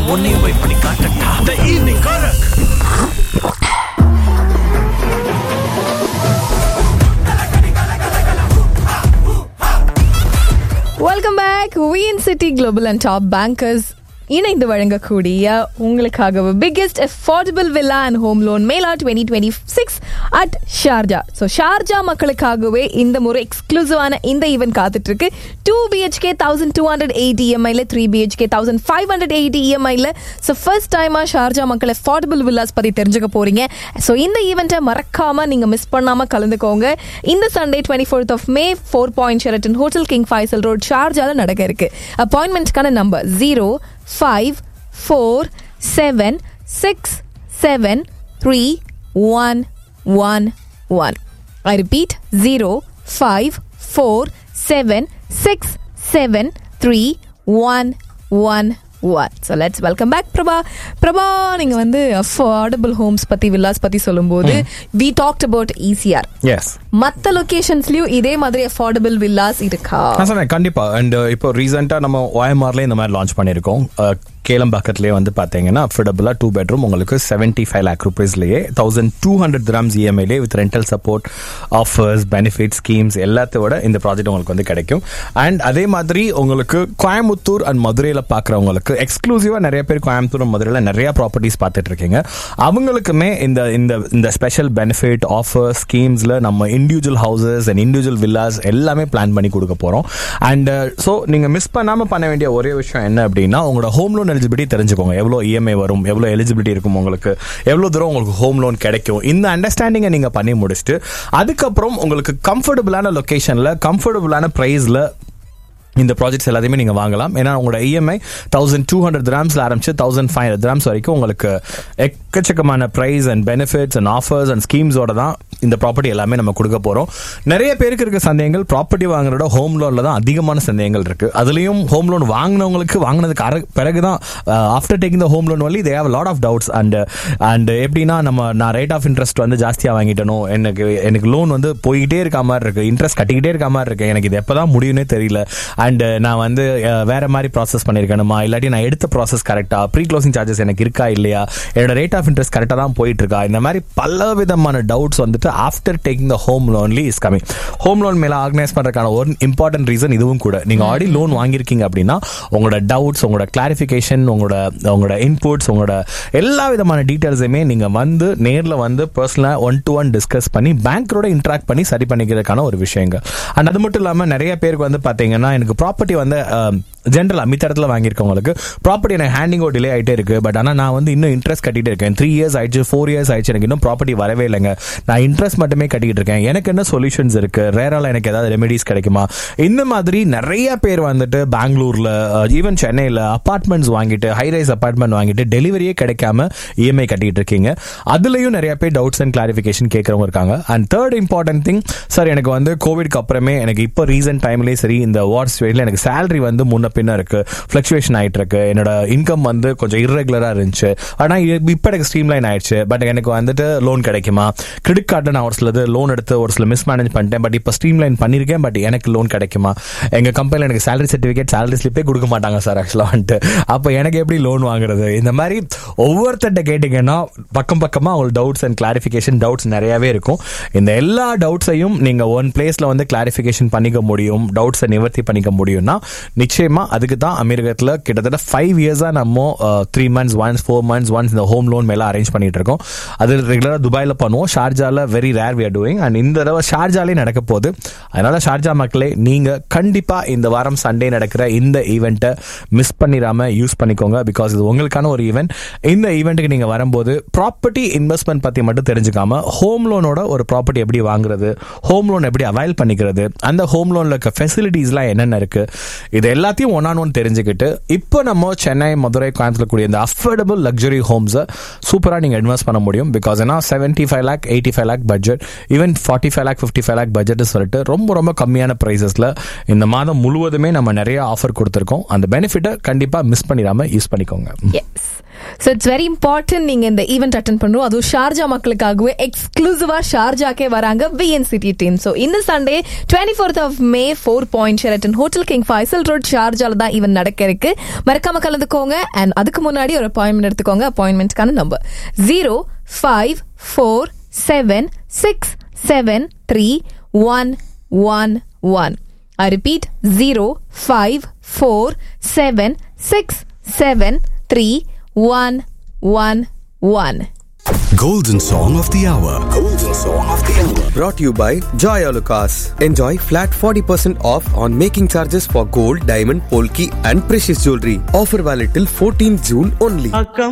உன்னையும் போய் பண்ணி காட்டட்டா த ஈவினிங் காரக் welcome back VN city global and top bankers இணைந்து வழங்கக்கூடிய உங்களுக்காக biggest affordable villa and home loan mela twenty twenty six at Sharjah so Sharjah மக்களுக்காகவே இந்த முறை எக்ஸ்க்ளூசிவான இந்த ஈவெண்ட் காத்துட்டு இருக்கு two BHK thousand two hundred eighty இஎம்ஐல three BHK thousand five hundred eighty இஎம்ஐல ஸோ ஃபர்ஸ்ட் டைமா ஷார்ஜா மக்கள் அஃபோர்டபுள் வில்லாஸ் பத்தி தெரிஞ்சுக்க போறீங்க ஸோ இந்த ஈவெண்ட்டை மறக்காம நீங்க மிஸ் பண்ணாம கலந்துக்கோங்க இந்த Sunday twenty fourth of May four point Sheraton hotel King Faisal road ஷார்ஜால நடக்க இருக்கு அப்பாயின்மெண்ட்ஸ்க்கான number zero five four seven six seven three one one one I repeat zero five four seven six seven three one one one so let's welcome back Prabha Prabha நீங்க வந்து affordable homes பத்தி villas பத்தி சொல்லும்போது we talked about ECR yes மத்த லொகேஷன்ஸ்லயும் இதே மாதிரி affordable villas இருக்கா நான் சொன்னேன் கண்டிப்பா அண்ட் இப்போ ரீசெண்டா நம்ம OMR-ல இந்த மாதிரி லான்ச் பண்ணியிருக்கோம் அஹ், கேளம்பாக்கத்துலேயே வந்து பார்த்தீங்கன்னா அஃபோர்டபுளாக டூ பெட்ரூம் உங்களுக்கு செவன்ட்டி ஃபைவ் லேக் ருபீஸ்லேயே தௌசண்ட் டூ ஹண்ட்ரட் கிராம்ஸ் இஎம்ஐலே with rental support offers benefit schemes எல்லாத்தையோட இந்த ப்ராஜெக்ட் உங்களுக்கு வந்து கிடைக்கும் அண்ட் அதே மாதிரி உங்களுக்கு கோயம்புத்தூர் அண்ட் மதுரையில் பார்க்குறவங்களுக்கு எக்ஸ்க்ளூசிவாக நிறைய பேர் கோயம்புத்தூர் and மதுரையில் நிறைய ப்ராப்பர்ட்டிஸ் பார்த்துட்டு இருக்கீங்க அவங்களுக்குமே இந்த இந்த இந்த ஸ்பெஷல் பெனிஃபிட் ஆஃபர் ஸ்கீம்ஸில் நம்ம individual houses and individual villas எல்லாமே பிளான் பண்ணி கொடுக்க போகிறோம் அண்ட் ஸோ நீங்கள் மிஸ் பண்ணாமல் பண்ண வேண்டிய ஒரே விஷயம் என்ன அப்படின்னா உங்களோட ஹோம் லோன் எலிஜிபிலிட்டி தெரிஞ்சுக்கோங்க எவ்வளோ இஎம்ஐ வரும் எவ்வளோ எலிஜிபிலிட்டி இருக்கும் உங்களுக்கு எவ்வளோ தூரம் உங்களுக்கு ஹோம் லோன் கிடைக்கும் இந்த அண்டர்ஸ்டாண்டிங்கை நீங்கள் பண்ணி முடிச்சுட்டு அதுக்கப்புறம் உங்களுக்கு கம்ஃபர்டபுளான லொக்கேஷனில் கம்ஃபர்டபுளான ப்ரைஸில் இந்த ப்ராஜெக்ட்ஸ் எல்லாத்தையுமே நீங்க வாங்கலாம் ஏன்னா உங்களோட இஎம்ஐ தௌசண்ட் டூ ஹண்ட்ரட் கிராம்ஸ்ல ஆரம்பிச்சு தௌசண்ட் ஃபைவ் ஹண்ட்ரட் கிராம்ஸ் வரைக்கும் உங்களுக்கு எக்கச்சக்கமான prize and benefits and offers and ஸ்கீம்ஸோட தான் இந்த ப்ராப்பர்ட்டி எல்லாமே நம்ம கொடுக்க போறோம் நிறைய பேருக்கு இருக்க சந்தேகங்கள் ப்ராப்பர்ட்டி வாங்குறதோட ஹோம் லோன்ல தான் அதிகமான சந்தேகங்கள் இருக்கு அதுலயும் ஹோம் லோன் வாங்கினவங்களுக்கு வாங்கினதுக்கு அர- பிறகுதான் after taking the home loan வழி they have lot of doubts and and எப்படின்னா நம்ம நான் ரேட் ஆஃப் இன்ட்ரெஸ்ட் வந்து ஜாஸ்தியா வாங்கிட்டணும் எனக்கு எனக்கு லோன் வந்து போய்கிட்டே இருக்க மாதிரி இருக்கு இன்ட்ரெஸ்ட் கட்டிக்கிட்டே இருக்க மாதிரி இருக்கு எனக்கு இது எப்பதான் முடியும்னே தெரியல அண்ட் நான் வந்து அஹ், வேற மாதிரி ப்ராசஸ் பண்ணிருக்கணுமா இல்லாட்டி நான் எடுத்த ப்ராசஸ் கரெக்டா ப்ரீ க்ளோசிங் சார்ஜஸ் எனக்கு இருக்கா இல்லையா என்னோட ரேட் ஆஃப் இன்ட்ரெஸ்ட் கரெக்டா தான் போயிட்டு இருக்கா இந்த மாதிரி பல விதமான டவுட்ஸ் வந்துட்டு ஆஃப்டர் டேக்கிங் த ஹோம் லோன்லி இஸ் கமிங் ஹோம் லோன் மேல ஆர்கனைஸ் பண்றதுக்கான ஒரு இம்பார்ட்டன்ட் ரீசன் இதுவும் கூட நீங்க ஆல்ரெடி லோன் வாங்கியிருக்கீங்க அப்படின்னா உங்களோட டவுட்ஸ் உங்களோட கிளாரிஃபிகேஷன் உங்களோட உங்களோட இன்புட்ஸ் உங்களோட எல்லா விதமான டீட்டெயில்ஸையுமே நீங்க வந்து நேர்ல வந்து பர்சனலா ஒன் டு ஒன் டிஸ்கஸ் பண்ணி பேங்கரோட இன்ட்ராக்ட் பண்ணி சரி பண்ணிக்கிறதுக்கான ஒரு விஷயங்கள் அண்ட் அது மட்டும் இல்லாம நிறைய பேருக்கு வந்து பாத்தீங்கன்னா எனக்கு ப்ராப்பர்ட்டி வந்து ஜென்ரலா மித்த இடத்துல வாங்கியிருக்கவங்களுக்கு ப்ராப்பர்ட்டி எனக்கு ஹேண்டிங் ஓ டிலே ஆயிட்டே இருக்கு பட் ஆனா நான் வந்து இன்னும் இன்ட்ரெஸ்ட் கட்டிட்டு இருக்கேன் த்ரீ இயர்ஸ் ஆயிடுச்சு ஃபோர் இயர்ஸ் ஆயிடுச்சு எனக்கு இன்னும் ப்ராப்பர்ட்டி வரவே இல்லைங்க நான் இன்ட்ரெஸ்ட் மட்டுமே கட்டிக்கிட்டு இருக்கேன் எனக்கு என்ன சொல்யூஷன்ஸ் இருக்கு ரேரால எனக்கு ஏதாவது ரெமெடிஸ் கிடைக்குமா இந்த மாதிரி நிறைய பேர் வந்துட்டு பெங்களூர்ல ஈவன் சென்னையில அபார்ட்மெண்ட்ஸ் வாங்கிட்டு ஹை ரைஸ் அபார்ட்மெண்ட் வாங்கிட்டு டெலிவரியே கிடைக்காம இஎம்ஐ கட்டிட்டு இருக்கீங்க அதுலயும் நிறைய பேர் டவுட்ஸ் அண்ட் கிளாரிஃபிகேஷன் கேட்கறவங்க இருக்காங்க and third important thing sir எனக்கு வந்து கோவிட்க்கு அப்புறமே எனக்கு இப்போ ரீசென்ட் டைம்லயே சரி இந்த வார் சுச்சுவேஷன்ல எனக்கு salary வந்து முன்ன பின்ன இருக்கு ஃபிளக்சுவேஷன் ஆயிட்டு இருக்கு என்னோட இன்கம் வந்து கொஞ்சம் irregular-ஆ இருந்துச்சு ஆனா இ- இப்போ எனக்கு ஸ்ட்ரீம்லைன் ஆயிடுச்சு பட் எனக்கு வந்துட்டு லோன் கிடைக்குமா கிரெடிட் கார்டு நான் ஒரு சிலது லோன் எடுத்து ஒரு சில மிஸ்மேனேஜ் பண்ணிட்டேன் பட் இப்போ ஸ்ட்ரீம்லைன் பண்ணிருக்கேன் பட் எனக்கு லோன் கிடைக்குமா எங்க கம்பெனில எனக்கு salary சர்டிஃபிகேட் salary ஸ்லிப்பே கொடுக்க மாட்டாங்க சார் ஆக்சுவலா வந்துட்டு அப்போ எனக்கு எப்படி லோன் வாங்குறது இந்த மாதிரி ஒவ்வொருத்தட்ட கேட்டீங்கன்னா பக்கம் பக்கமா உங்களுக்கு டவுட்ஸ் அண்ட் கிளாரிஃபிகேஷன் டவுட்ஸ் நிறையவே இருக்கும் இந்த எல்லா டவுட்ஸையும் நீங்க ஒன் பிளேஸ்ல வந்து கிளாரிஃபிகேஷன் பண்ணிக்க முடியும் டவுட்ஸை நிவர்த்தி பண்ணிக்க முடியும்னா நிச்சயமா அதுக்கு தான் அமெரிக்கத்தில் கிட்டத்தட்ட ஃபைவ் இயர்ஸா நம்ம three months once four months once இந்த ஹோம் லோன் மேல அரேஞ்ச் பண்ணிட்டு இருக்கோம் அது ரெகுலரா துபாயில பண்ணுவோம் ஷார்ஜால very rare we are doing and இந்த தடவை ஷார்ஜாலே நடக்க போகுது அதனால ஷார்ஜா மக்களே நீங்க கண்டிப்பா இந்த வாரம் சண்டே நடக்கிற இந்த ஈவெண்ட்டை மிஸ் பண்ணிடாம யூஸ் பண்ணிக்கோங்க பிகாஸ் இது உங்களுக்கான ஒரு ஈவெண்ட் இந்த ஈவெண்ட்டுக்கு நீங்க வரும்போது ப்ராப்பர்ட்டி இன்வெஸ்ட்மெண்ட் பத்தி மட்டும் தெரிஞ்சுக்காம ஹோம் லோனோட ஒரு ப்ராப்பர்ட்டி எப்படி வாங்குறது ஹோம் லோன் எப்படி அவைல் பண்ணிக்கிறது அந்த ஹோம் லோன்ல இருக்க ஃபெசிலிட்டிஸ்லாம் என்னென்ன இருக்கு இது எல்லாத்தையும் ஒன் ஆன் ஒன் தெரிஞ்சுக்கிட்டு இப்போ நம்ம சென்னை மதுரை கோயம்புத்தூர் கூடிய இந்த அஃபோர்டபுள் லக்ஸரி ஹோம்ஸை சூப்பராக நீங்கள் இன்வெஸ்ட் பண்ண முடியும் பிகாஸ் ஏன்னா seventy five lakh eighty five lakh budget even forty five lakh fifty five lakh budget சொல்லிட்டு ரொம்ப ரொம்ப கம்மியான ப்ரைஸஸில் இந்த மாதம் முழுவதுமே நம்ம நிறைய ஆஃபர் கொடுத்துருக்கோம் அந்த பெனிஃபிட்டை கண்டிப்பாக மிஸ் பண்ணிடாம யூஸ் பண்ணிக்கோங்க yes so it's very important நீங்க இந்த ஈவெண்ட் அட்டன் பண்ணுறோம் அதுவும் ஷார்ஜா மக்களுக்காகவே எக்ஸ்க்ளூசிவா ஷார்ஜாக்கே வராங்க விஎன் சிட்டி டீம் ஸோ இந்த Sunday twenty fourth of May four point Sheraton hotel King Faisal road ஷார்ஜால தான் ஈவெண்ட் நடக்க இருக்கு மறக்காம கலந்துக்கோங்க அண்ட் அதுக்கு முன்னாடி ஒரு அப்பாயின்மெண்ட் எடுத்துக்கோங்க அப்பாயின்மெண்ட்ஸ்க்கான number zero five four seven six seven three one one one I repeat 0 5 4 7 6 7 3 1 1 1. Golden Song of the Hour. Golden Song of the Hour. Brought to you by Joy Alucas. Enjoy flat 40% off on making charges for gold, diamond, polki and precious jewelry. Offer valid till 14 June only.